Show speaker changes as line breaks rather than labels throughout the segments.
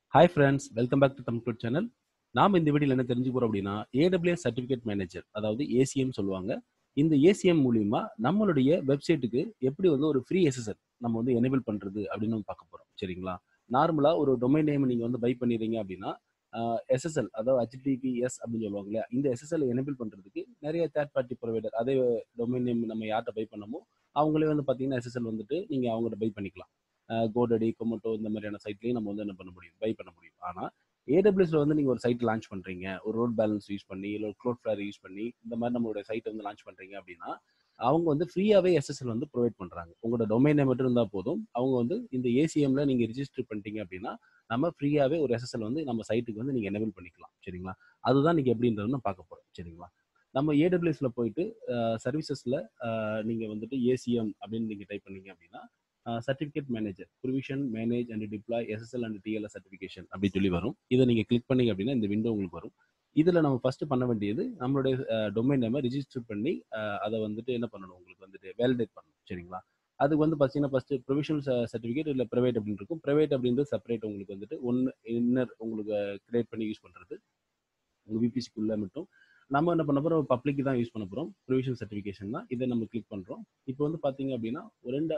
hi friends welcome back to Tamil channel நாம் இந்த வீடியோவில் என்ன தெரிஞ்சு போகிறோம் அப்படின்னா ஏடபிள்யூஎஸ் சர்டிஃபிகேட் மேனேஜர் அதாவது ஏசிஎம் சொல்லுவாங்க இந்த ஏசிஎம் மூலியமா நம்மளுடைய வெப்சைட்டுக்கு எப்படி வந்து ஒரு ஃப்ரீ எஸ்எஸ்எல் நம்ம வந்து எனேபிள் பண்ணுறது அப்படின்னு நம்ம பார்க்க போகிறோம் சரிங்களா நார்மலாக ஒரு டொமைன் நேம் நீங்கள் வந்து பை பண்ணிடுறீங்க அப்படின்னா எஸ்எஸ்எல் அதாவது ஹெச்டிபிஎஸ் அப்படின்னு சொல்லுவாங்க இல்லையா இந்த எஸ்எஸ்எல் எனேபிள் பண்ணுறதுக்கு நிறைய தேர்ட் பார்ட்டி ப்ரொவைடர் அதே டொமைன் நேம் நம்ம யார்கிட்ட பை பண்ணமோ அவங்களே வந்து பார்த்தீங்கன்னா எஸ்எஸ்எல் வந்துட்டு நீங்கள் அவங்கள்ட்ட பை பண்ணிக்கலாம் கோடடி கொமோட்டோ இந்த மாதிரியான சைட்லையும் நம்ம வந்து என்ன பண்ண முடியும் பை பண்ண முடியும் ஆனால் ஏடபிள்யூஸ்ல வந்து நீங்கள் ஒரு சைட் லான்ச் பண்ணுறீங்க ஒரு ரோட் பேலன்ஸ் யூஸ் பண்ணி இல்லை ஒரு க்ளோட் ஃபிளேர் யூஸ் பண்ணி இந்த மாதிரி நம்மளோட சைட்டை வந்து லான்ச் பண்ணுறீங்க அப்படின்னா அவங்க வந்து ஃப்ரீயாகவே எஸ்எஸ்எல் வந்து ப்ரொவைட் பண்ணுறாங்க உங்களோட டொமைனை மட்டும் இருந்தால் போதும் அவங்க வந்து இந்த ஏசிஎம்ல நீங்கள் ரிஜிஸ்டர் பண்ணிட்டீங்க அப்படின்னா நம்ம ஃப்ரீயாகவே ஒரு எஸ்எஸ்எல் வந்து நம்ம சைட்டுக்கு வந்து நீங்கள் எனேபிள் பண்ணிக்கலாம் சரிங்களா அதுதான் நீங்கள் எப்படின்றதுன்னு பார்க்க போகிறோம் சரிங்களா நம்ம ஏடபிள்யூஎஸ்ல போயிட்டு சர்வீசஸில் நீங்கள் வந்துட்டு ஏசிஎம் அப்படின்னு நீங்கள் டைப் பண்ணீங்க அப்படின்னா certificate manager provision manage and deploy SSL and TLS certification அப்படின்னு சொல்லி வரும் இதை நீங்கள் கிளிக் பண்ணீங்க அப்படின்னா இந்த விண்டோ உங்களுக்கு வரும் இதில் நம்ம ஃபர்ஸ்ட் பண்ண வேண்டியது நம்மளுடைய டொமைன் நேமை ரிஜிஸ்டர் பண்ணி அதை வந்துட்டு என்ன பண்ணணும் உங்களுக்கு வந்துட்டு வேலிடேட் பண்ணணும் சரிங்களா அதுக்கு வந்து பார்த்தீங்கன்னா ஃபர்ஸ்ட் ப்ரொவிஷனல் சர்டிஃபிகேட் இல்லை ப்ரைவேட் அப்படின்னு இருக்கும் ப்ரைவேட் அப்படின்றது செப்பரேட் உங்களுக்கு வந்துட்டு ஒன்று இன்னர் உங்களுக்கு கிரியேட் பண்ணி யூஸ் பண்ணுறது உங்கள் விபிசிக்குள்ளே மட்டும் நம்ம என்ன பண்ண போகிறோம் பப்ளிக் தான் யூஸ் பண்ண போகிறோம் ப்ரொவிஷனல் சர்டிஃபிகேஷன் தான் இதை நம்ம கிளிக் பண்ணுறோம் இப்போ வந்து பார்த்தீங்க அப்படின்னா ரெண்டு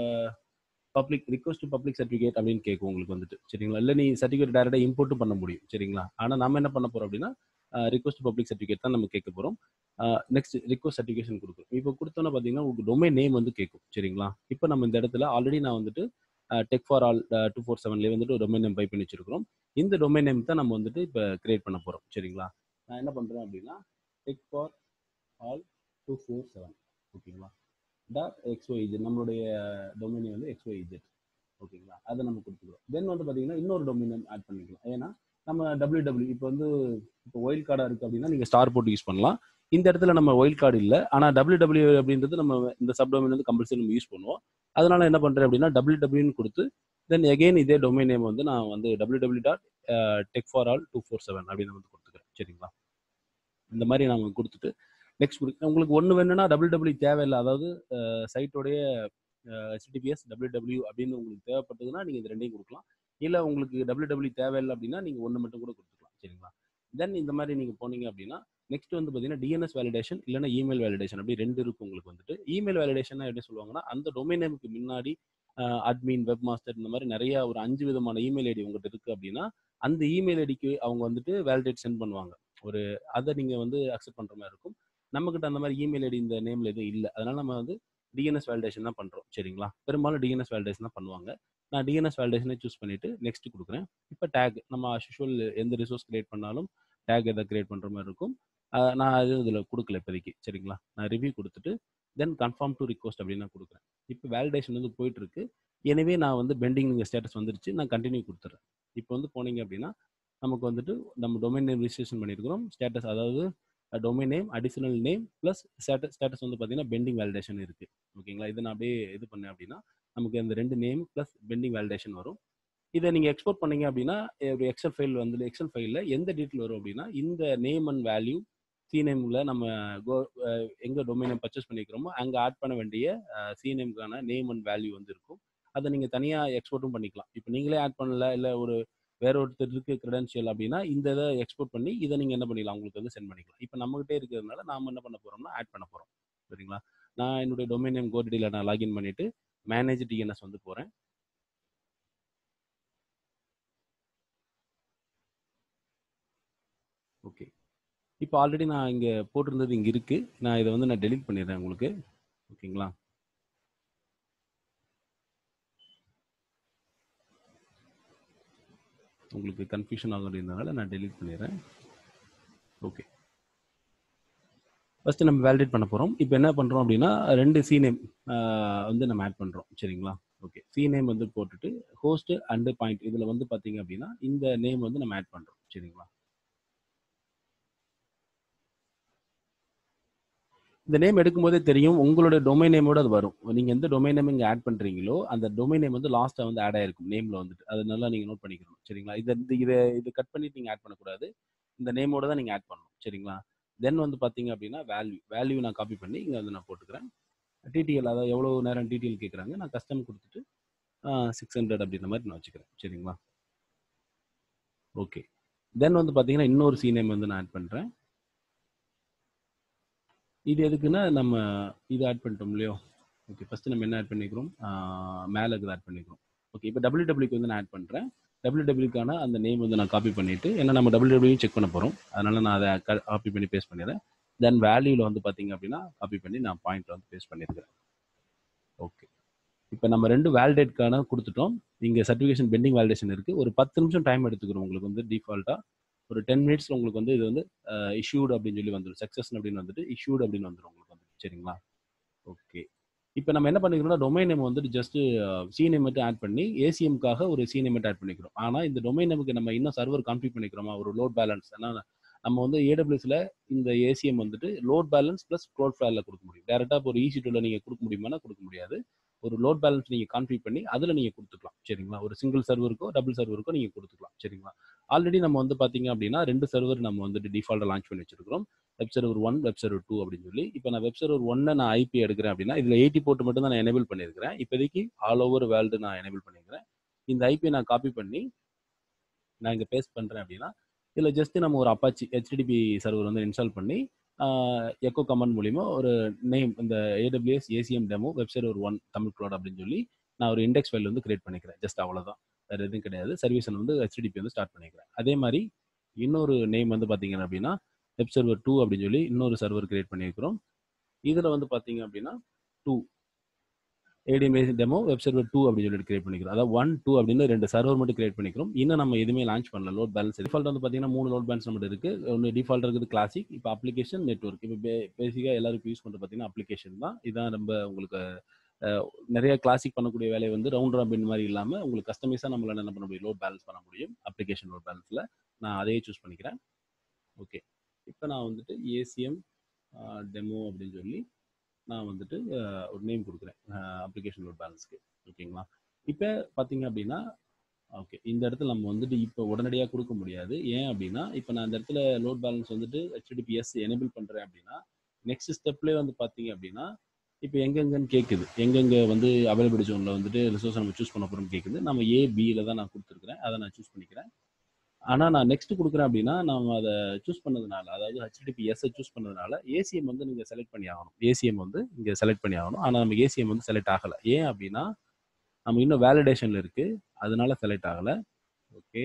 public request to public certificate அப்படின்னு கேட்கும் உங்களுக்கு வந்துட்டு சரிங்களா இல்லை நீ சர்டிஃபிகேட் டேரெக்டாக இம்போர்ட்டும் பண்ண முடியும் சரிங்களா ஆனால் நம்ம என்ன பண்ண போகிறோம் அப்படின்னா ரிக்வஸ்ட் பப்ளிக் சர்டிஃபிகேட் தான் நம்ம கேட்க போகிறோம் நெக்ஸ்ட் ரிக்வஸ்ட் சர்டிஃபிகேஷன் கொடுக்கும் இப்போ கொடுத்தோன்னா பார்த்தீங்கன்னா உங்களுக்கு டொமைன் நேம் வந்து கேட்கும் சரிங்களா இப்போ நம்ம இந்த இடத்துல ஆல்ரெடி நான் வந்துட்டு tech for all two four செவன்லேயே வந்துட்டு டொமைன் நேம் பை பண்ணி வச்சிருக்கிறோம் இந்த டொமைன் நேம் தான் நம்ம வந்துட்டு இப்போ கிரியேட் பண்ண போகிறோம் சரிங்களா நான் என்ன பண்ணுறேன் அப்படின்னா tech for all two four seven ஓகேங்களா டாட் எக்ஸ்ஒய்ஜெட் நம்மளுடைய டொமைனி வந்து எக்ஸ்ஒய்ஜெட் ஓகேங்களா அதை நம்ம கொடுத்துக்கிறோம் தென் வந்து பார்த்தீங்கன்னா இன்னொரு டொமைன் ஆட் பண்ணிக்கலாம் ஏன்னா நம்ம டபிள்யூ டபிள்யூ இப்போ வந்து இப்போ ஒயில் கார்டாக இருக்குது அப்படின்னா நீங்கள் ஸ்டார் போட்டு யூஸ் பண்ணலாம் இந்த இடத்துல நம்ம ஒயில் கார்டு இல்லை ஆனால் டபிள்யூ டபிள்யூ அப்படின்றது நம்ம இந்த சப் டொமைன் வந்து கம்பல்சரி நம்ம யூஸ் பண்ணுவோம் அதனால என்ன பண்ணுறேன் அப்படின்னா டபிள்யூ டபிள்யூன்னு கொடுத்து தென் எகெயின் இதே டொமைன் நேம் வந்து நான் வந்து W W dot tech for all two four seven அப்படின்னு வந்து கொடுத்துக்கிறேன் சரிங்களா இந்த மாதிரி நம்ம கொடுத்துட்டு நெக்ஸ்ட் உங்களுக்கு ஒன்று வேணும்னா டபுள் டபிள்யூ தேவையில்லை அதாவது சைட்டோடைய ஹெச்டிபிஎஸ் டபிள்யூ டபிள்யூ அப்படின்னு உங்களுக்கு தேவைப்பட்டதுன்னா நீங்கள் இது ரெண்டையும் கொடுக்கலாம் இல்லை உங்களுக்கு டபிள்யூ டபிள்யூ தேவையில்லை அப்படின்னா நீங்கள் ஒன்று மட்டும் கூட கொடுத்துக்கலாம் சரிங்களா தென் இந்த மாதிரி நீங்கள் போனீங்க அப்படின்னா நெக்ஸ்ட் வந்து பார்த்தீங்கன்னா டிஎன்எஸ் வேலிடேஷன் இல்லைனா இமெயில் வேலிடேஷன் அப்படி ரெண்டு இருக்கும் உங்களுக்கு வந்துட்டு இமெயில் வேலிடேஷன் எப்படி சொல்லுவாங்கன்னா அந்த டொமைன் நேமுக்கு முன்னாடி அட்மின் வெப் மாஸ்டர் இந்த மாதிரி நிறைய ஒரு அஞ்சு விதமான இமெயில் ஐடி உங்கள்கிட்ட இருக்கு அப்படின்னா அந்த இமெயில் ஐடிக்கு அவங்க வந்துட்டு வேலிடேட் சென்ட் பண்ணுவாங்க ஒரு அதை நீங்கள் வந்து அக்செப்ட் பண்ணுற மாதிரி இருக்கும் நம்மக்கிட்ட அந்த மாதிரி இமெயில் ஐடி இந்த நேமில் எதுவும் இல்லை அதனால நம்ம வந்து டிஎன்எஸ் வேலிடேஷன் தான் பண்ணுறோம் சரிங்களா பெரும்பாலும் டிஎன்எஸ் வேலிடேஷன் தான் பண்ணுவாங்க நான் டிஎன்எஸ் வேலிடேஷனை சூஸ் பண்ணிவிட்டு நெக்ஸ்ட் கொடுக்குறேன் இப்போ டேக் நம்ம அஷுவல் எந்த ரிசோர்ஸ் கிரியேட் பண்ணாலும் டேக் எதை கிரியேட் பண்ணுற மாதிரி இருக்கும் நான் அது இதில் கொடுக்கல இப்போதைக்கு சரிங்களா நான் ரிவ்யூ கொடுத்துட்டு தென் கன்ஃபார்ம் டு ரிக்வஸ்ட் அப்படின்னு நான் கொடுக்குறேன் இப்போ வேலிடேஷன் வந்து போயிட்டுருக்கு எனவே நான் வந்து பெண்டிங் ஸ்டேட்டஸ் வந்துருச்சு நான் கண்டினியூ கொடுத்துட்றேன் இப்போ வந்து போனீங்க அப்படின்னா நமக்கு வந்துட்டு நம்ம டொமைன் நேம் ரிஜிஸ்ட்ரேஷன் பண்ணியிருக்கிறோம் ஸ்டேட்டஸ் அதாவது domain name additional name plus status status வந்து பார்த்தீங்கன்னா பெண்டிங் வேலிடேஷன் இருக்குது ஓகேங்களா இதை நான் அப்படியே இது பண்ணேன் அப்படின்னா நமக்கு அந்த ரெண்டு நேம் ப்ளஸ் பெண்டிங் வேலிடேஷன் வரும் இதை நீங்கள் எக்ஸ்போர்ட் பண்ணீங்க அப்படின்னா ஒரு எக்ஸல் ஃபைல் வந்து எக்ஸல் ஃபைலில் எந்த டீட்டெயில் வரும் அப்படின்னா இந்த நேம் அண்ட் வேல்யூ சி நேமில் நம்ம கோ எங்கே டொமைனை பர்ச்சேஸ் பண்ணிக்கிறோமோ அங்கே ஆட் பண்ண வேண்டிய சி நேமுக்கான நேம் அண்ட் வேல்யூ வந்து இருக்கும் அதை நீங்கள் தனியாக எக்ஸ்போர்ட்டும் பண்ணிக்கலாம் இப்போ நீங்களே ஆட் பண்ணல இல்லை ஒரு வேற ஒருத்தருக்கு கிரெடென்ஷியல் அப்படின்னா இந்த இதை எக்ஸ்போர்ட் பண்ணி இதை நீங்கள் என்ன பண்ணிக்கலாம் உங்களுக்கு வந்து சென்ட் பண்ணிக்கலாம் இப்போ நம்மகிட்டே இருக்கிறதுனால நாம என்ன பண்ண போகிறோம்னா ஆட் பண்ண போகிறோம் சரிங்களா நான் என்னுடைய டொமைன் நேம் கோடிடியில் நான் லாகின் பண்ணிவிட்டு மேனேஜ் டிஎன்எஸ் வந்து போகிறேன் ஓகே இப்போ ஆல்ரெடி நான் இங்கே போட்டிருந்தது இங்கே இருக்குது நான் இதை வந்து நான் டெலிட் பண்ணிடுறேன் உங்களுக்கு ஓகேங்களா உங்களுக்கு கன்ஃபியூஷன் ஆகுறதுனால நான் டெலிட் பண்ணிடுறேன் ஓகே ஃபஸ்ட்டு நம்ம வேலிடேட் பண்ண போகிறோம் இப்போ என்ன பண்ணுறோம் அப்படின்னா ரெண்டு சி நேம் வந்து நம்ம ஆட் பண்ணுறோம் சரிங்களா ஓகே சி நேம் வந்து போட்டுட்டு ஹோஸ்ட் அண்டு பாயிண்ட் இதில் வந்து பார்த்தீங்க அப்படின்னா இந்த நேம் வந்து நம்ம ஆட் பண்ணுறோம் சரிங்களா இந்த நேம் எடுக்கும்போதே தெரியும் உங்களோட டொமைன் நேமோட அது வரும் நீங்கள் எந்த டொமைன் நேம் இங்கே ஆட் பண்ணுறீங்களோ அந்த டொமைன் நேம் வந்து லாஸ்ட்டாக வந்து ஆட் ஆயிருக்கும் நேமில் வந்துட்டு அது நல்லா நீங்கள் நோட் பண்ணிக்கணும் சரிங்களா இதை இதை இது கட் பண்ணிட்டு நீங்கள் ஆட் பண்ணக்கூடாது இந்த நேமோட தான் நீங்கள் ஆட் பண்ணணும் சரிங்களா தென் வந்து பார்த்தீங்க அப்படின்னா வேல்யூ வேல்யூ நான் காப்பி பண்ணி இங்கே வந்து நான் போட்டுக்கிறேன் டிடிஎல் அதாவது எவ்வளோ நேரம் டிடிஎல் கேட்குறாங்க நான் கஸ்டம் கொடுத்துட்டு சிக்ஸ் ஹண்ட்ரட் அப்படின்ற மாதிரி நான் வச்சுக்கிறேன் சரிங்களா ஓகே தென் வந்து பார்த்தீங்கன்னா இன்னொரு சி நேம் வந்து நான் ஆட் பண்ணுறேன் இது எதுக்குன்னா நம்ம இது ஆட் பண்ணிட்டோம் இல்லையோ ஓகே ஃபஸ்ட்டு நம்ம என்ன ஆட் பண்ணிக்கிறோம் மேலே இது ஆட் பண்ணிக்கிறோம் ஓகே இப்போ டபிள்யூ டபிள்யூக்கு வந்து நான் ஆட் பண்ணுறேன் டபிள்யூ டபிள்யூக்கான அந்த நேம் வந்து நான் காப்பி பண்ணிவிட்டு ஏன்னா நம்ம டபிள்யூ டபிள்யூ செக் பண்ண போகிறோம் அதனால் நான் அதை காப்பி பண்ணி பேஸ்ட் பண்ணிடுறேன் தென் வேல்யூவில் வந்து பார்த்தீங்க அப்படின்னா காப்பி பண்ணி நான் பாயிண்ட்டில் வந்து பேஸ்ட் பண்ணியிருக்கிறேன் ஓகே இப்போ நம்ம ரெண்டு வேலிடேட்கான கொடுத்துட்டோம் இங்கே சர்டிஃபிகேஷன் பெண்டிங் வேலிடேஷன் இருக்குது ஒரு பத்து நிமிஷம் டைம் எடுத்துக்கிறோம் உங்களுக்கு வந்து டிஃபால்ட்டாக ஒரு டென் மினிட்ஸில் உங்களுக்கு வந்து இது வந்து இஷ்யூடு அப்படின்னு சொல்லி வந்துடும் சக்ஸஸ் அப்படின்னு வந்துட்டு இஷ்யூடு அப்படின்னு வந்துடும் உங்களுக்கு வந்து சரிங்களா ஓகே இப்போ நம்ம என்ன பண்ணிக்கிறோம்னா டொமைன் நேம் வந்துட்டு ஜஸ்ட் சி நேம் மட்டும் ஆட் பண்ணி ஏசிஎம்காக ஒரு சி நேம் ஆட் பண்ணிக்கிறோம் ஆனால் இந்த டொமைன் நேமுக்கு நம்ம இன்னும் சர்வர் கான்ஃபிக் பண்ணிக்கிறோமா ஒரு லோட் பேலன்ஸ் ஏன்னா நம்ம வந்து ஏடபிள்யூஸில் இந்த ஏசிஎம் வந்துட்டு லோட் பேலன்ஸ் ப்ளஸ் க்ளோட் ஃபேலில் கொடுக்க முடியும் டேரெக்டாக இப்போ ஒரு ஈசி டூவில் நீங்கள் கொடுக்க முடியுமானா கொடுக்க முடியாது ஒரு லோட் பேலன்ஸ் நீங்கள் கான்ஃபிக் பண்ணி அதில் நீங்கள் கொடுத்துக்கலாம் சரிங்களா ஒரு சிங்கிள் சர்வருக்கோ டபுள் சர்வருக்கோ நீங்கள் கொடுத்துக்கலாம் சரிங்களா ஆல்ரெடி நம்ம வந்து பார்த்தீங்க அப்படின்னா ரெண்டு சர்வர் நம்ம வந்துட்டு டிஃபால்ட்டாக லான்ச் பண்ணி வச்சிருக்கிறோம் web server one web server two அப்படின்னு சொல்லி இப்போ நான் வெப் சர்வர் ஒன்னை நான் ஐபி எடுக்கிறேன் அப்படின்னா இதில் எயிட்டி போட்டு மட்டும் தான் நான் எனேபிள் பண்ணியிருக்கிறேன் இப்போதைக்கு ஆல் ஓவர் வேர்ல்டு நான் எனேபிள் பண்ணியிருக்கிறேன் இந்த ஐபியை நான் காப்பி பண்ணி நான் இங்கே பேஸ்ட் பண்ணுறேன் அப்படின்னா இதில் ஜஸ்ட் நம்ம ஒரு அப்பாச்சி ஹெச்டிடிபி சர்வர் வந்து இன்ஸ்டால் பண்ணி எக்கோ கமெண்ட் மூலிமா ஒரு நேம் இந்த ஏடபிள்யூஎஸ் ஏசிஎம் டெமோ வெப்சைட் ஒரு ஒன் தமிழ் க்ளோட் அப்படின்னு சொல்லி நான் ஒரு இண்டெக்ஸ் ஃபைல் வந்து கிரியேட் பண்ணிக்கிறேன் ஜஸ்ட் அவ்வளோதான் வேறு எதுவும் கிடையாது சர்வீஸ் வந்து ஹெச்டிடிபி வந்து ஸ்டார்ட் பண்ணிக்கிறேன் அதே மாதிரி இன்னொரு நேம் வந்து பார்த்தீங்க அப்படின்னா வெப் சர்வர் டூ அப்படின்னு சொல்லி இன்னொரு சர்வர் கிரியேட் பண்ணியிருக்கிறோம் இதில் வந்து பார்த்தீங்க அப்படின்னா டூ ஏடிஎம்ஏ டெமோ வெப் சர்வர் டூ அப்படின்னு சொல்லிட்டு கிரியேட் பண்ணிக்கிறோம் அதாவது ஒன் டூ அப்படின்னு ரெண்டு சர்வர் மட்டும் கிரியேட் பண்ணிக்கிறோம் இன்னும் நம்ம எதுவுமே லான்ச் பண்ணல லோட் பேலன்ஸ் டிஃபால்ட் வந்து பார்த்தீங்கன்னா மூணு லோட் பேலன்ஸ் நம்மகிட்ட இருக்கு ஒன்று டிஃபால்ட் இருக்குது கிளாசிக் இப்போ அப்ளிகேஷன் நெட்ஒர்க் இப்போ பேசிக்காக எல்லாருக்கும் யூஸ் பண்ணுறது பார்த்தீங்கன்னா அப்ளிகேஷன் தான் இதான் ரொம்ப உங்களுக்கு நிறைய கிளாசிக் பண்ணக்கூடிய வேலையை வந்து ரவுண்ட் ராபின் மாதிரி இல்லாமல் உங்களுக்கு கஸ்டமைஸாக நம்மளால என்ன பண்ண முடியும் லோட் பேலன்ஸ் பண்ண முடியும் அப்ளிகேஷன் லோட் பேலன்ஸில் நான் அதையே சூஸ் பண்ணிக்கிறேன் ஓகே இப்போ நான் வந்துட்டு ஏசிஎம் டெமோ அப்படின்னு சொல்லி நான் வந்துட்டு ஒரு நேம் கொடுக்குறேன் அப்ளிகேஷன் லோட் பேலன்ஸ்க்கு ஓகேங்களா இப்போ பார்த்தீங்க அப்படின்னா ஓகே இந்த இடத்துல நம்ம வந்துட்டு இப்போ உடனடியாக கொடுக்க முடியாது ஏன் அப்படின்னா இப்போ நான் இந்த இடத்துல லோட் பேலன்ஸ் வந்துட்டு ஹெச்டிபிஎஸ் எனேபிள் பண்ணுறேன் அப்படின்னா நெக்ஸ்ட் ஸ்டெப்லேயே வந்து பார்த்தீங்க அப்படின்னா இப்போ எங்கெங்கன்னு கேட்குது எங்கெங்கே வந்து அவைலபிலிட்டி ஜோனில் வந்துட்டு ரிசோர்ஸ் நம்ம சூஸ் பண்ண போகிறோம் கேட்குது நம்ம ஏ பியில் தான் நான் கொடுத்துருக்குறேன் அதை நான் சூஸ் பண்ணிக்கிறேன் ஆனால் நான் நெக்ஸ்ட் கொடுக்குறேன் அப்படின்னா நம்ம அதை சூஸ் பண்ணதுனால அதாவது ஹெச்டிபிஎஸ்ஸை சூஸ் பண்ணதுனால ஏசிஎம் வந்து நீங்கள் செலக்ட் பண்ணி ஆகணும் ஏசிஎம் வந்து இங்கே செலக்ட் பண்ணி ஆகணும் ஆனால் நம்ம ஏசிஎம் வந்து செலக்ட் ஆகலை ஏன் அப்படின்னா நம்ம இன்னும் வேலிடேஷனில் இருக்குது அதனால செலக்ட் ஆகலை ஓகே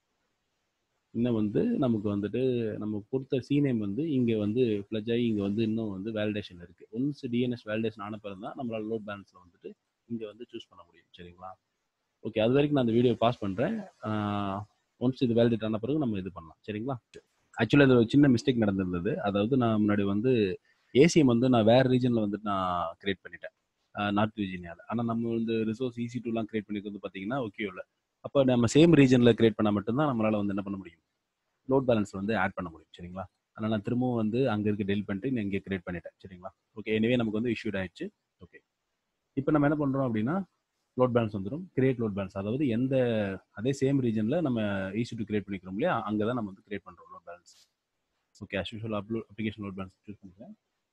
இன்னும் வந்து நமக்கு வந்துட்டு நம்ம கொடுத்த சி நேம் வந்து இங்கே வந்து ஃப்ளஜ் ஆகி இங்கே வந்து இன்னும் வந்து வேலிடேஷன் இருக்குது ஒன்ஸ் டிஎன்எஸ் வேலிடேஷன் ஆன பிறகு தான் நம்மளால் லோட் பேலன்ஸில் வந்துட்டு இங்கே வந்து சூஸ் பண்ண முடியும் சரிங்களா ஓகே அது வரைக்கும் நான் அந்த வீடியோ பாஸ் பண்ணுறேன் ஒன்ஸ் இது வேலிடேட் ஆன பிறகு நம்ம இது பண்ணலாம் சரிங்களா ஆக்சுவலாக இது ஒரு சின்ன மிஸ்டேக் நடந்திருந்தது அதாவது நான் முன்னாடி வந்து ஏசிஎம் வந்து நான் வேறு ரீஜனில் வந்துட்டு நான் கிரியேட் பண்ணிட்டேன் நார்த் விர்ஜினியாவில் ஆனால் நம்ம வந்து ரிசோர்ஸ் ஈசி டூலாம் கிரியேட் பண்ணிக்கிறது பார்த்தீங்கன்னா ஓகே இல்லை அப்போ நம்ம சேம் ரீஜனில் கிரியேட் பண்ணால் மட்டும்தான் நம்மளால் வந்து என்ன பண்ண முடியும் லோட் பேலன்ஸ் வந்து ஆட் பண்ண முடியும் சரிங்களா அதனால் நான் திரும்பவும் வந்து அங்கே இருக்க டெல் பண்ணிட்டு நான் இங்கே கிரியேட் பண்ணிட்டேன் சரிங்களா ஓகே எனவே நமக்கு வந்து இஷ்யூட் ஆயிடுச்சு ஓகே இப்போ நம்ம என்ன பண்ணுறோம் அப்படின்னா லோட் பேலன்ஸ் வந்துடும் கிரியேட் லோட் பேலன்ஸ் அதாவது எந்த அதே சேம் ரீஜனில் நம்ம ஈஸி டு கிரியேட் பண்ணிக்கிறோம் இல்லையா அங்கே தான் நம்ம வந்து கிரியேட் பண்ணுறோம் load balance okay as usual upload application load balance choose பண்ணிக்கிறேன்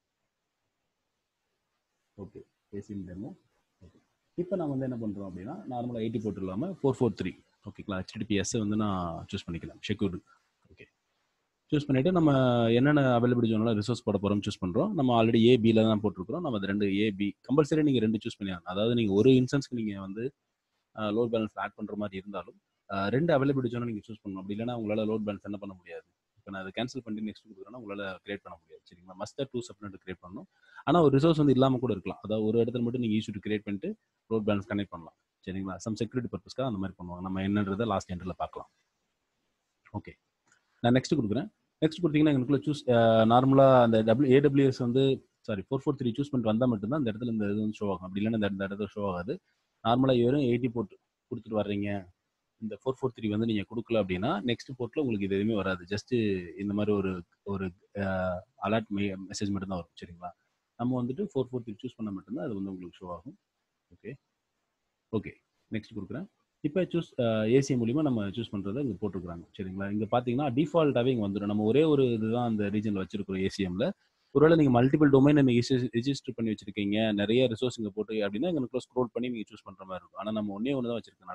ஓகே ஏசிஎம் டெமோ ஓகே இப்போ நான் வந்து என்ன பண்ணுறோம் அப்படின்னா நார்மலாக எயிட்டி போட்டு இல்லாமல் ஃபோர் ஃபோர் த்ரீ ஓகேங்களா ஹெச்டிபிஎஸ் வந்து நான் சூஸ் பண்ணிக்கலாம் செக்யூர்டு ஓகே சூஸ் பண்ணிவிட்டு நம்ம என்னென்ன அவைலபிலிட்டி ஜோனில் ரிசோர்ஸ் போட போகிறோம் சூஸ் பண்ணுறோம் நம்ம ஆல்ரெடி ஏபியில் தான் போட்டிருக்கிறோம் நம்ம அது ரெண்டு ஏபி கம்பல்சரி நீங்கள் ரெண்டு சூஸ் பண்ணியாங்க அதாவது நீங்கள் ஒரு இன்ஸ்டன்ஸ்க்கு நீங்கள் வந்து லோட் பேலன்ஸ் ஆட் பண்ணுற மாதிரி இருந்தாலும் ரெண்டு அவைலபிலிட்டி ஜோனை நீங்கள் சூஸ் பண்ணணும் அப்படி இல்லைனா உங்களால் லோட் பேலன்ஸ் என்ன பண்ண முடியாது இப்போ நான் அதை கேன்சல் பண்ணி நெக்ஸ்ட் கொடுக்குறேன்னா உங்களால் கிரியேட் பண்ண முடியாது சரிங்களா மஸ்டர் டூ சப்னெட் கிரியேட் பண்ணணும் ஆனால் ஒரு ரிசோர்ஸ் வந்து இல்லாமல் கூட இருக்கலாம் அதாவது ஒரு இடத்துல மட்டும் நீங்கள் ஈஸி கிரியேட் பண்ணிட்டு லோட் பேலன்ஸ் கனெக்ட் பண்ணலாம் சரிங்களா சம் செக்யூரிட்டி பர்பஸ்க்காக அந்த மாதிரி பண்ணுவாங்க நம்ம என்னன்றதை லாஸ்ட் எண்டில் பார்க்கலாம் ஓகே நான் நெக்ஸ்ட் கொடுக்குறேன் நெக்ஸ்ட் கொடுத்தீங்கன்னா எங்களுக்குள்ள சூஸ் நார்மலாக அந்த டபிள்யூ ஏடபிள்யூஎஸ் வந்து sorry four four three choose பண்ணிட்டு வந்தால் மட்டும்தான் இந்த இடத்துல இந்த இது வந்து ஷோ ஆகும் அப்படி இல்லைன்னா இந்த இடத்துல ஷோ ஆகாது நார்மலாக வெறும் எயிட்டி போட்டு கொடுத்துட்டு வர்றீங்க இந்த ஃபோர் ஃபோர் த்ரீ வந்து நீங்கள் கொடுக்கல அப்படின்னா நெக்ஸ்ட் போர்ட்டில் உங்களுக்கு இது எதுவுமே வராது ஜஸ்ட்டு இந்த மாதிரி ஒரு ஒரு அலர்ட் மெ மெசேஜ் மட்டும்தான் வரும் சரிங்களா நம்ம வந்துட்டு ஃபோர் ஃபோர் த்ரீ சூஸ் பண்ண மட்டும்தான் அது வந்து உங்களுக்கு ஷோ ஆகும் ஓகே ஓகே நெக்ஸ்ட் கொடுக்குறேன் இப்போ சூஸ் ஏசி மூலிமா நம்ம சூஸ் பண்ணுறதை இங்கே போட்டிருக்காங்க சரிங்களா இங்கே பார்த்தீங்கன்னா டிஃபால்ட்டாகவே இங்கே வந்துடும் நம்ம ஒரே ஒரு இதுதான் அந்த ரீஜனில் வச்சிருக்கிறோம் ஏசிஎம்ல ஒருவேளை நீங்கள் மல்டிபிள் டொமைன் நீங்கள் ரிஜிஸ்டர் பண்ணி வச்சிருக்கீங்க நிறைய ரிசோர்ஸ் இங்கே போட்டு அப்படின்னா எங்களுக்கு ஸ்க்ரோல் பண்ணி நீங்கள் சூஸ் பண்ணுற மாதிரி இருக்கும் ஆனால் நம்ம ஒன்றே ஒன்று தான் வச்சிருக்கனால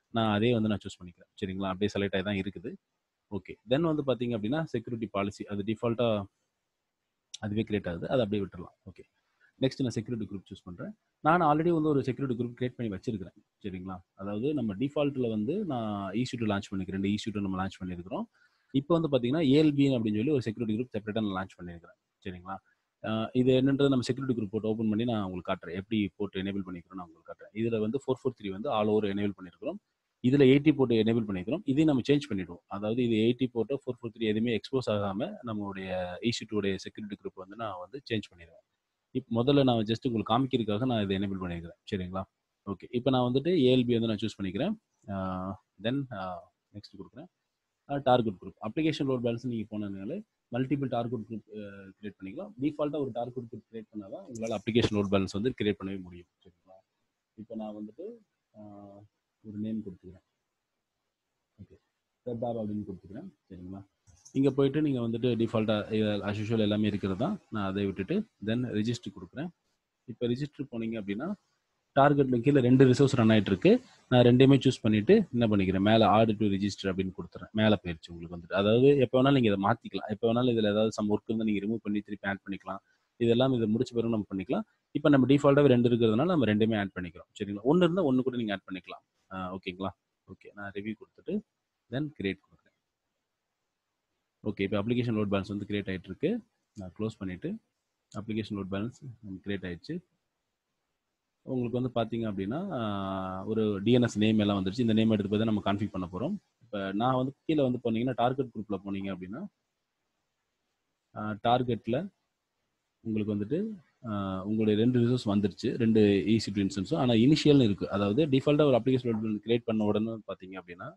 நான் அதே வந்து நான் சூஸ் பண்ணிக்கிறேன் சரிங்களா அப்படியே செலக்ட் ஆகி தான் இருக்குது ஓகே தென் வந்து பார்த்தீங்க அப்படின்னா செக்யூரிட்டி பாலிசி அது டிஃபால்ட்டாக அதுவே கிரியேட் ஆகுது அதை அப்படியே விட்டுறலாம் ஓகே நெக்ஸ்ட் நான் செக்யூரிட்டி குரூப் சூஸ் பண்ணுறேன் நான் ஆல்ரெடி வந்து ஒரு செக்யூரிட்டி குரூப் கிரியேட் பண்ணி வச்சிருக்கிறேன் சரிங்களா அதாவது நம்ம டிஃபால்ட்டில் வந்து நான் ஈஸ்யூட்டு லான்ச் பண்ணிக்கிறேன் ரெண்டு ஈஸ்யூட்டு நம்ம லான்ச் பண்ணியிருக்கிறோம் இப்போ வந்து பார்த்தீங்கன்னா ஏஎல்பி அப்படின்னு சொல்லி ஒரு செக்யூரிட்டி குரூப் செப்பரேட்டாக நான் லான்ச் பண்ணியிருக்கிறேன் சரிங்களா ஆஹ் இது என்னன்றது நம்ம செக்யூரிட்டி குரூப் போட்டு ஓப்பன் பண்ணி நான் உங்களுக்கு காட்டுறேன் எப்படி போட்டு எனேபிள் பண்ணிக்கிறோம் நான் உங்களுக்கு காட்டுறேன் இதில் வந்து ஃபோர் ஃபோர் த்ரீ வந்து ஆல் ஓவர் எனேபிள் பண்ணியிருக்கிறோம் இதில் எயிட்டி போட்டு எனேபிள் பண்ணிக்கிறோம் இதையும் நம்ம சேஞ்ச் பண்ணிடுவோம் அதாவது இது eighty port four four three எதுவுமே எக்ஸ்போஸ் ஆகாமல் நம்மளுடைய ஈஸ்யூட்டுடைய செக்யூரிட்டி குரூப் வந்து நான் வந்து சேஞ்ச் பண்ணிடுவேன் இப்போ முதல்ல நான் ஜஸ்ட் உங்களுக்கு காமிக்கிறதுக்காக நான் இதை எனேபிள் பண்ணியிருக்கிறேன் சரிங்களா ஓகே இப்போ நான் வந்துட்டு ஏஎல்பி வந்து நான் சூஸ் பண்ணிக்கிறேன் தென் நெக்ஸ்ட் கொடுக்குறேன் target group application load balance நீங்கள் போனதுனால மல்டிபிள் டார்கெட் குரூப் கிரியேட் பண்ணிக்கலாம் டிஃபால்ட்டாக ஒரு டார்கெட் குரூப் கிரியேட் பண்ணால் தான் உங்களால் அப்ளிகேஷன் லோட் பேலன்ஸ் வந்து கிரியேட் பண்ணவே முடியும் சரிங்களா இப்போ நான் வந்துட்டு ஆஹ், ஒரு நேம் கொடுத்துக்கிறேன் ஓகே வெப் ஆப் அப்படின்னு கொடுத்துக்கிறேன் சரிங்களா இங்கே போயிட்டு நீங்கள் வந்துட்டு டிஃபால்ட்டாக அஸ்யூஷுவல் எல்லாமே இருக்கிறது தான் நான் அதை விட்டுட்டு தென் ரெஜிஸ்டர் கொடுக்குறேன் இப்போ ரெஜிஸ்டர் போனீங்க அப்படின்னா டார்கெட்ல கீழே ரெண்டு ரிசோர்ஸ் ரன் ஆயிட்டு இருக்கு நான் ரெண்டையுமே சூஸ் பண்ணிட்டு என்ன பண்ணிக்கிறேன் மேலே ஆர்டர் டு ரெஜிஸ்டர் அப்படின்னு கொடுத்துறேன் மேலே போயிருச்சு உங்களுக்கு வந்துட்டு அதாவது எப்போ வேணாலும் நீங்கள் இதை மாற்றிக்கலாம் எப்போ வேணாலும் இதில் ஏதாவது சம் ஒர்க் இருந்தால் நீங்கள் ரிமூவ் பண்ணி திருப்பி ஆட் பண்ணிக்கலாம் இதெல்லாம் இதை முடிச்ச பிறகு நம்ம பண்ணிக்கலாம் இப்போ நம்ம டிஃபால்ட்டாகவே ரெண்டு இருக்கிறதுனால நம்ம ரெண்டுமே ஆட் பண்ணிக்கிறோம் சரிங்களா ஒன்று இருந்தால் ஒன்று கூட நீங்கள் ஆட் பண்ணிக்கலாம் ஓகேங்களா ஓகே நான் ரிவ்யூ கொடுத்துட்டு தென் கிரியேட் கொடுக்குறேன் ஓகே இப்போ அப்ளிகேஷன் லோட் பேலன்ஸ் வந்து கிரியேட் ஆகிட்டு இருக்கு நான் க்ளோஸ் பண்ணிவிட்டு அப்ளிகேஷன் லோட் பேலன்ஸ் கிரியேட் ஆயிடுச்சு உங்களுக்கு வந்து பார்த்தீங்க அப்படின்னா ஆஹ், ஒரு டிஎன்எஸ் நேம் எல்லாம் வந்துருச்சு இந்த நேம் எடுத்து போய் தான் நம்ம கான்ஃபிக் பண்ண போகிறோம் இப்போ நான் வந்து கீழே வந்து போனீங்கன்னா டார்கெட் குரூப்பில் போனீங்க அப்படின்னா டார்கெட்டில் உங்களுக்கு வந்துட்டு ஆஹ், உங்களுடைய ரெண்டு ரிசோர்ஸ் வந்துருச்சு ரெண்டு ஈசி டு இன்ஸ்டன்ஸும் ஆனால் இனிஷியல்னு இருக்குது அதாவது டிஃபால்ட்டாக ஒரு அப்ளிகேஷன் கிரியேட் பண்ண உடனே பார்த்தீங்க அப்படின்னா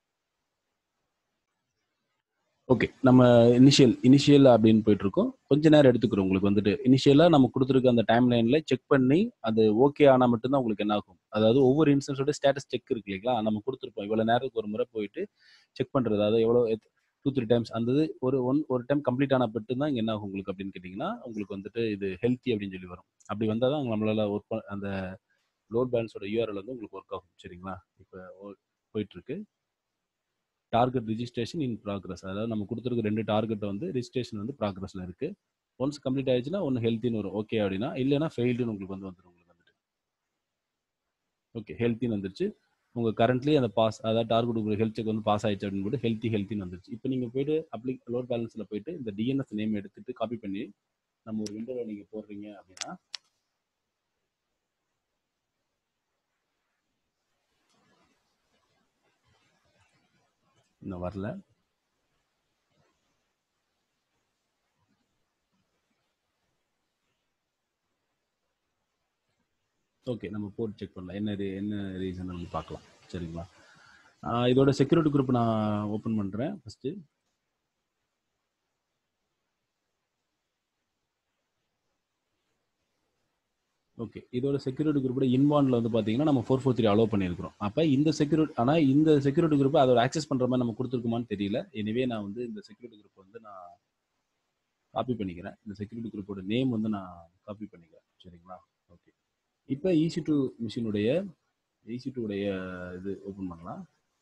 ஓகே நம்ம இனிஷியல் இனிஷியல் அப்படின்னு போயிட்டு இருக்கோம் கொஞ்ச நேரம் எடுத்துக்கிறோம் உங்களுக்கு வந்துட்டு இனிஷியலாக நம்ம கொடுத்துருக்க அந்த டைம் லைனில் செக் பண்ணி அது ஓகே ஆனால் மட்டும்தான் உங்களுக்கு என்ன ஆகும் அதாவது ஒவ்வொரு இன்ஸ்டன்ஸோட ஸ்டேட்டஸ் செக் இருக்கு இல்லைங்களா நம்ம கொடுத்துருப்போம் இவ்வளோ நேரத்துக்கு ஒரு முறை போயிட்டு செக் பண்ணுறது அதாவது எவ்வளோ டூ த்ரீ டைம்ஸ் அந்த இது ஒரு ஒன் ஒரு டைம் கம்ப்ளீட் ஆன மட்டும் தான் இங்கே என்ன ஆகும் உங்களுக்கு அப்படின்னு கேட்டிங்கன்னா உங்களுக்கு வந்துட்டு இது ஹெல்த்தி அப்படின்னு சொல்லி வரும் அப்படி வந்தால் தான் நம்மளால ஒர்க் அந்த லோட் பேலன்ஸோட யூஆர்எல் வந்து உங்களுக்கு ஒர்க் ஆகும் சரிங்களா இப்போ போயிட்டு இருக்கு டார்கெட் ரிஜிஸ்ட்ரேஷன் இன் ப்ராக்ரஸ் அதாவது நம்ம கொடுத்துருக்க ரெண்டு டார்கெட் வந்து ரிஜிஸ்ட்ரேஷன் வந்து ப்ராக்ரஸில் இருக்கு ஒன்ஸ் கம்ப்ளீட் ஆயிடுச்சுன்னா ஒன்று ஹெல்த்தின்னு வரும் ஓகே அப்படின்னா இல்லைன்னா ஃபெயில்டுன்னு உங்களுக்கு வந்து வந்துடும் உங்களுக்கு வந்துட்டு ஓகே ஹெல்த்தின்னு வந்துருச்சு உங்க கரண்ட்லி அந்த பாஸ் அதாவது டார்கெட் உங்களுக்கு ஹெல்த் செக் வந்து பாஸ் ஆயிடுச்சு அப்படின்னு போட்டு ஹெல்த்தி ஹெல்த்தின்னு வந்துருச்சு இப்போ நீங்க போயிட்டு அப்ளி லோட் பேலன்ஸ்ல போயிட்டு இந்த டிஎன்எஸ் நேம் எடுத்துட்டு காப்பி பண்ணி நம்ம ஒரு விண்டோவில் நீங்க போடுறீங்க அப்படின்னா இன்னும் வரல ஓகே நம்ம போட்டு செக் பண்ணலாம் என்ன ரீ- என்ன ரீசன் நம்ம பார்க்கலாம் சரிங்களா ஆஹ் இதோட செக்யூரிட்டி குரூப் நான் ஓப்பன் பண்ணுறேன் ஃபஸ்ட்டு ஓகே இதோட செக்யூரிட்டி குரூப்போட இன்வான்ல வந்து பார்த்தீங்கன்னா நம்ம ஃபோர் ஃபோர் த்ரீ அலோவ் பண்ணியிருக்கிறோம் அப்போ இந்த செக்யூரிட்டி ஆனால் இந்த செக்யூரிட்டி குரூப் அதோட ஆக்சஸ் பண்ணுற மாதிரி நம்ம கொடுத்துருக்குமான்னு தெரியல எனவே நான் வந்து இந்த செக்யூரிட்டி குரூப் வந்து நான் காப்பி பண்ணிக்கிறேன் இந்த செக்யூரிட்டி குரூப்போட நேம் வந்து நான் காப்பி பண்ணிக்கிறேன் சரிங்களா ஓகே இப்போ ஈசி டூ மிஷினுடைய ஈசி உடைய இது ஓப்பன் பண்ணலாம்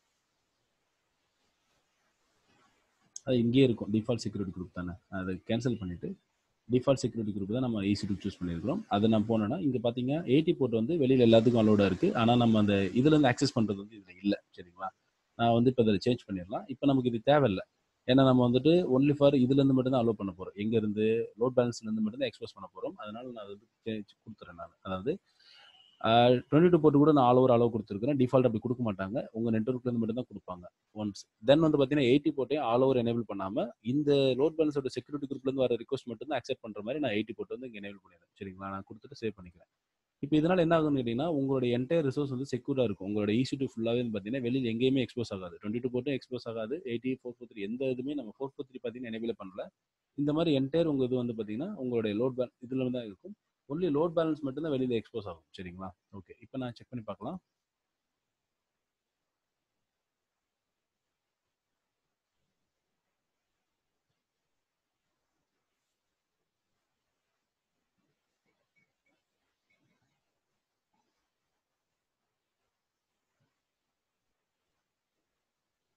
அது இங்கேயே இருக்கும் டிஃபால்ட் செக்யூரிட்டி குரூப் தானே அதை கேன்சல் பண்ணிட்டு டிஃபால்ட் செக்யூரிட்டி குரூப் தான் நம்ம ஈசி டூ சூஸ் பண்ணியிருக்கிறோம் அதை நான் போனேன்னா இங்கே பார்த்தீங்க எயிட்டி போர்ட் வந்து வெளியில் எல்லாத்துக்கும் அலோடாக இருக்குது ஆனால் நம்ம அந்த இதுலேருந்து ஆக்சஸ் பண்ணுறது வந்து இதில் இல்லை சரிங்களா நான் வந்து இப்போ இதில் சேஞ்ச் பண்ணிடலாம் இப்போ நமக்கு இது தேவையில்லை ஏன்னா நம்ம வந்துட்டு ஒன்லி ஃபார் இதுலேருந்து மட்டும் தான் அலோவ் பண்ண போகிறோம் எங்கேருந்து லோட் பேலன்ஸ்லேருந்து மட்டும் தான் எக்ஸ்போஸ் பண்ண போகிறோம் அதனால நான் அது வந்து change கொடுத்துறேன் நான் அதாவது டுவெண்ட்டி டூ போட்டு கூட நான் ஆல் ஓவர் அளவு கொடுத்துருக்கேன் டிஃபால்ட் அப்படி கொடுக்க மாட்டாங்க உங்கள் நெட்ஒர்க்லேருந்து மட்டும் தான் கொடுப்பாங்க ஒன்ஸ் தென் வந்து பார்த்தீங்கன்னா எயிட்டி போட்டையும் ஆல் ஓவர் எனேபிள் பண்ணாமல் இந்த லோட் பேலன்ஸோட செக்யூரிட்டி குரூப்லேருந்து வர ரிக்வஸ்ட் மட்டும் தான் அக்செப்ட் பண்ணுற மாதிரி நான் எயிட்டி போட்டு வந்து இங்கே எனேபிள் பண்ணிடுறேன் சரிங்களா நான் கொடுத்துட்டு சேவ் பண்ணிக்கிறேன் இப்போ இதனால் என்ன ஆகும்னு கேட்டிங்கன்னா உங்களுடைய என்டையர் ரிசோர்ஸ் வந்து செக்யூராக இருக்கும் உங்களோட ஈசி டூ ஃபுல்லாகவே பார்த்தீங்கன்னா வெளியில் எங்கேயுமே எக்ஸ்போஸ் ஆகாது டுவெண்ட்டி டூ போட்டும் எக்ஸ்போஸ் ஆகாது எயிட்டி ஃபோர் ஃபோர் த்ரீ எந்த இதுவுமே நம்ம ஃபோர் ஃபோர் த்ரீ பார்த்தீங்கன்னா எனேபிள் பண்ணல இந்த மாதிரி என்டையர் உங்கள் இது வந்து பார்த்தீங்கன்னா உங்களுடைய லோட் பேலன்ஸ் இதில் தான் இருக்கும் ஒன்லி லோட் பேலன்ஸ் மட்டும் தான் வெளியில் எக்ஸ்போஸ் ஆகும் சரிங்களா ஓகே இப்போ நான் செக் பண்ணி பார்க்கலாம்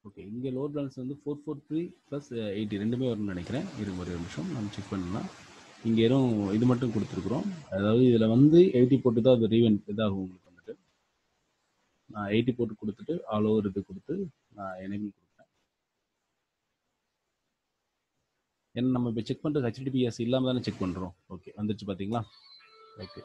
ஓகே இங்கே லோட் பேலன்ஸ் வந்து four four three plus eighty ரெண்டுமே வரும்னு நினைக்கிறேன் இருங்க ஒரு நிமிஷம் நம்ம செக் பண்ணலாம் இங்கே வெறும் இது மட்டும் கொடுத்துருக்குறோம் அதாவது இதில் வந்து எயிட்டி போட்டு தான் அது ரீவென்ட் இதாகும் உங்களுக்கு வந்துட்டு நான் எயிட்டி போட்டு கொடுத்துட்டு ஆல் ஓவர் இது கொடுத்து நான் எனேபிள் கொடுக்குறேன் ஏன்னா நம்ம இப்போ செக் பண்ணுறது ஹெச்டிபிஎஸ் இல்லாமல் தானே செக் பண்ணுறோம் ஓகே வந்துருச்சு பார்த்தீங்களா ஓகே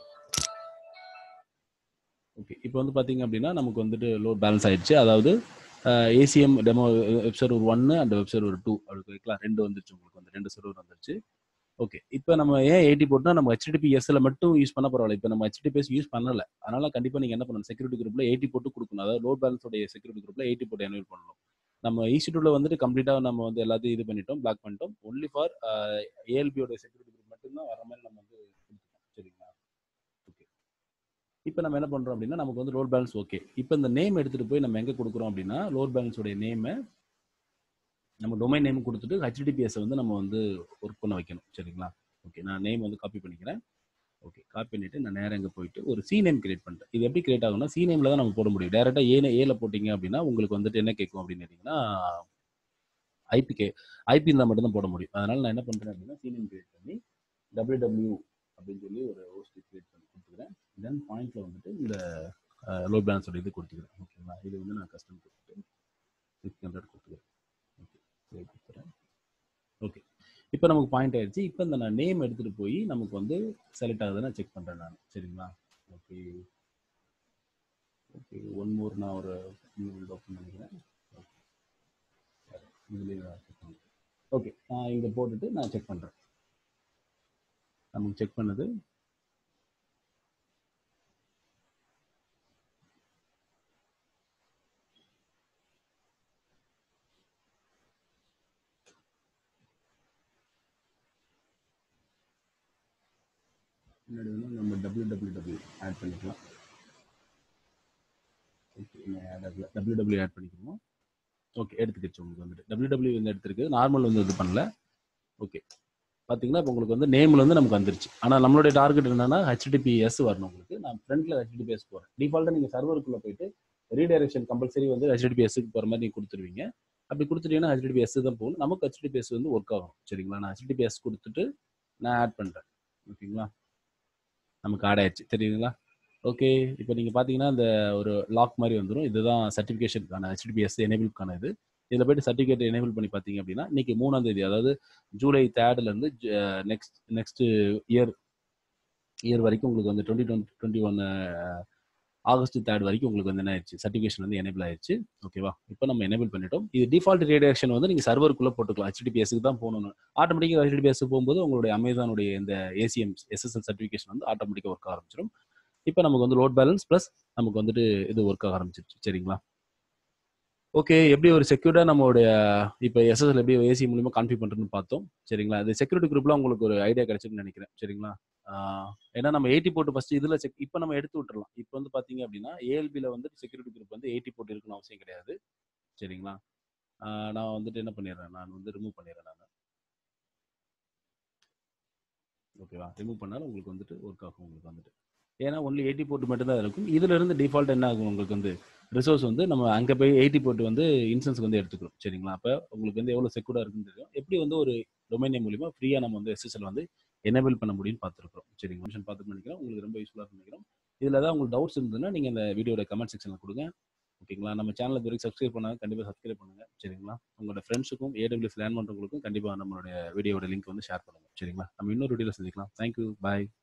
ஓகே இப்போ வந்து பார்த்தீங்க அப்படின்னா நமக்கு வந்துட்டு லோட் பேலன்ஸ் ஆயிடுச்சு அதாவது ஏசிஎம் டெமோ வெப் சர்வர் ஒன்று அண்ட் வெப் சர்வர் டூ அப்படி வைக்கலாம் ரெண்டு வந்துருச்சு உங்களுக்கு வந்து ரெண்டு சர்வர் வந்துருச்சு ஓகே இப்போ நம்ம ஏன் எயிட்டி போட்டுனா நம்ம ஹெச்டிபிஎஸ்ல மட்டும் யூஸ் பண்ண பரவாயில்ல இப்போ நம்ம ஹெச்டிபிஎஸ் யூஸ் பண்ணல அதனால கண்டிப்பாக நீங்கள் என்ன பண்ணணும் செக்யூரிட்டி குரூப்ல எயிட்டி போட்டு கொடுக்கணும் அதாவது லோட் பேலன்ஸோடைய செக்யூரிட்டி குரூப்ல எயிட்டி போட்டு எனேபிள் பண்ணணும் நம்ம இன்ஸ்டியூட்ல வந்துட்டு கம்ப்ளீட்டாக நம்ம வந்து எல்லாத்தையும் இது பண்ணிட்டோம் பிளாக் பண்ணிட்டோம் ஒன்லி ஃபார் ஏஎல்பியோட செக்யூரிட்டி குரூப் மட்டும்தான் வர மாதிரி நம்ம வந்து கொடுத்துட்டோம் சரிங்களா ஓகே இப்போ நம்ம என்ன பண்ணுறோம் அப்படின்னா நமக்கு வந்து லோட் பேலன்ஸ் ஓகே இப்போ இந்த நேம் எடுத்துகிட்டு போய் நம்ம எங்கே கொடுக்குறோம் அப்படின்னா லோட் பேலன்ஸோடைய நேமை நம்ம டொமைன் நேம் கொடுத்துட்டு ஹெச்டிபிஎஸ் வந்து நம்ம வந்து ஒர்க் பண்ண வைக்கணும் சரிங்களா ஓகே நான் நேம் வந்து காப்பி பண்ணிக்கிறேன் ஓகே காப்பி பண்ணிட்டு நான் நேரம் இங்கே போயிட்டு ஒரு சி நேம் கிரியேட் பண்ணிட்டேன் இது எப்படி கிரியேட் ஆகும்னா சி நேமில் தான் நம்ம போட முடியும் டேரெக்டாக ஏ ஏல போட்டிங்க அப்படின்னா உங்களுக்கு வந்துட்டு என்ன கேட்கும் அப்படின்னு கேட்டிங்கன்னா ஐபி கே ஐபி இருந்தால் மட்டும்தான் போட முடியும் அதனால நான் என்ன பண்ணுறேன் அப்படின்னா சி நேம் கிரியேட் பண்ணி டபிள்யூ டபிள்யூ அப்படின்னு சொல்லி ஒரு ஹோஸ்ட் கிரியேட் பண்ணி கொடுத்துக்கிறேன் தென் பாயிண்ட்ல வந்துட்டு இந்த லோட் பேலன்ஸோட இது கொடுத்துக்கிறேன் ஓகேங்களா இது வந்து நான் கஸ்டம் கொடுத்துட்டு சிக்ஸ் ஹண்ட்ரட் கொடுத்துக்கிறேன் ஓகே சரி கொடுத்துறேன் ஓகே இப்போ நமக்கு பாயிண்ட் ஆயிடுச்சு இப்போ இந்த நான் நேம் எடுத்துகிட்டு போய் நமக்கு வந்து செலக்ட் ஆகுதுன்னு செக் பண்ணுறேன் நான் சரிங்களா ஓகே ஓகே ஒன் மோர் நான் ஒரு ஓப்பன் பண்ணிக்கிறேன் இதுலேயே செக் பண்ணுறேன் ஓகே நான் இங்கே போட்டுட்டு நான் செக் பண்ணுறேன் நமக்கு செக் பண்ணது முன்னாடி வந்து நம்ம டபிள்யூ டபிள்யூ டபிள்யூ ஆட் பண்ணிக்கலாம் ஓகே ஆட் ஆகல டபிள்யூ டபிள்யூ ஆட் பண்ணிக்கிறோம் ஓகே எடுத்துக்கிச்சு உங்களுக்கு வந்துட்டு டபிள்யூ டபிள்யூ வந்து எடுத்துருக்கு நார்மல் வந்து இது பண்ணல ஓகே பார்த்தீங்கன்னா இப்போ உங்களுக்கு வந்து நேமில் வந்து நமக்கு வந்துருச்சு ஆனால் நம்மளுடைய டார்கெட் என்னன்னா ஹெச்டிபிஎஸ் வரணும் உங்களுக்கு நான் ஃப்ரண்ட்ல ஹெச்டிபிஎஸ் போகிறேன் டிஃபால்ட்டாக நீங்கள் சர்வருக்குள்ளே போயிட்டு ரீடைரக்ஷன் கம்பல்சரி வந்து ஹெச்டிபிஎஸ்க்கு போகிற மாதிரி நீங்கள் கொடுத்துருவீங்க அப்படி கொடுத்துட்டீங்கன்னா ஹெச்டிபிஎஸ் தான் போகணும் நமக்கு ஹெச்டிபிஎஸ் வந்து ஒர்க் ஆகும் சரிங்களா நான் ஹெச்டிபிஎஸ் கொடுத்துட்டு நான் ஆட் பண்ணுறேன் ஓகேங்களா நமக்கு ஆட் ஆயிடுச்சு தெரியுதுங்களா ஓகே இப்போ நீங்கள் பார்த்தீங்கன்னா இந்த ஒரு லாக் மாதிரி வந்துடும் இதுதான் சர்டிஃபிகேஷனுக்கான ஹெச்டிபிஎஸ் எனேபிள்க்கான இது இதில் போய்ட்டு சர்டிஃபிகேட் எனேபிள் பண்ணி பார்த்தீங்க அப்படின்னா இன்னைக்கு மூணாம் தேதி அதாவது ஜூலை தேர்ட்லேருந்து நெக்ஸ்ட் நெக்ஸ்ட் இயர் இயர் வரைக்கும் உங்களுக்கு வந்து twenty twenty twenty one August third வரைக்கும் உங்களுக்கு வந்து என்ன ஆயிடுச்சு சர்டிஃபிகேஷன் வந்து எனேபிள் ஆயிடுச்சு ஓகேவா இப்போ நம்ம எனேபிள் பண்ணிட்டோம் இது டிஃபால்ட் ரேடியேஷன் வந்து நீங்கள் சர்வருக்குள்ளே போட்டுக்கலாம் ஹெச்டிபிஎஸ்க்கு தான் போகணும் ஆட்டோமேட்டிக்காக ஹெச்டிபிஎஸ் போகும்போது உங்களுடைய அமேசானுடைய இந்த ஏசிஎம் எஸ்எஸ்எல் சர்டிஃபிகேஷன் வந்து ஆட்டோமேட்டிக்காக ஒர்க் ஆரம்பிச்சிடும் இப்போ நமக்கு வந்து லோட் பேலன்ஸ் ப்ளஸ் நமக்கு வந்துட்டு இது ஒர்க் ஆக ஆரம்பிச்சிருச்சு சரிங்களா ஓகே எப்படி ஒரு செக்யூர்டாக நம்மளுடைய இப்போ எஸ்எஸ்எல் எப்படி ஏசி மூலியமா கான்ஃபி பண்ணுறதுன்னு பார்த்தோம் சரிங்களா இது செக்யூரிட்டி குரூப்ல உங்களுக்கு ஒரு ஐடியா கிடைச்சிருக்குன்னு நினைக்கிறேன் சரிங்களா ஏன்னா நம்ம எயிட்டி போட்டு ஃபர்ஸ்ட் இதில் செக் இப்போ நம்ம எடுத்து விட்டுறலாம் இப்போ வந்து பார்த்தீங்க அப்படின்னா ஏஎல்பியில் வந்து செக்யூரிட்டி குரூப் வந்து எயிட்டி போட்டு இருக்கணும் அவசியம் கிடையாது சரிங்களா நான் வந்துட்டு என்ன பண்ணிடுறேன் நான் வந்து ரிமூவ் பண்ணிடுறேன் நான் ஓகேவா ரிமூவ் பண்ணாலும் உங்களுக்கு வந்துட்டு ஒர்க் ஆகும் உங்களுக்கு வந்துட்டு ஏன்னா ஒன்லி எயிட்டி போட்டு மட்டும்தான் இருக்கும் இதுல இருந்து டிஃபால்ட் என்ன ஆகும் உங்களுக்கு வந்து ரிசோர்ஸ் வந்து நம்ம அங்கே போய் எயிட்டி போட்டு வந்து இன்சூரன்ஸ்க்கு வந்து எடுத்துக்கிறோம் சரிங்களா அப்போ உங்களுக்கு வந்து எவ்வளோ செக்யூர்டாக இருக்குன்னு தெரியும் எப்படி வந்து ஒரு டொமைன் நேம் மூலியமா ஃப்ரீயாக நம்ம வந்து எஸ்எஸ்எல் வந்து எனேபிள் பண்ண முடியும்னு பார்த்துருக்கோம் சரிங்களா மிஷன் பார்த்து நினைக்கிறோம் உங்களுக்கு ரொம்ப யூஸ்ஃபுல்லாக நினைக்கிறோம் இதில் ஏதாவது உங்களுக்கு டவுட்ஸ் இருந்ததுன்னா நீங்கள் இந்த வீடியோட கமெண்ட் செக்ஷனில் கொடுங்க ஓகேங்களா நம்ம சேனல் இது வரைக்கும் சப்ஸ்கிரைப் பண்ணாங்க கண்டிப்பாக சப்ஸ்கிரைப் பண்ணுங்க சரிங்களா உங்களோட ஃப்ரெண்ட்ஸுக்கும் ஏடபிள்யூஎஸ் லேர்ன் பண்ணுறவங்களுக்கும் கண்டிப்பாக நம்மளுடைய வீடியோட லிங்க் வந்து ஷேர் பண்ணுங்க சரிங்களா நம்ம இன்னொரு வீடியோவில் சந்திக்கலாம் தேங்க்யூ பாய்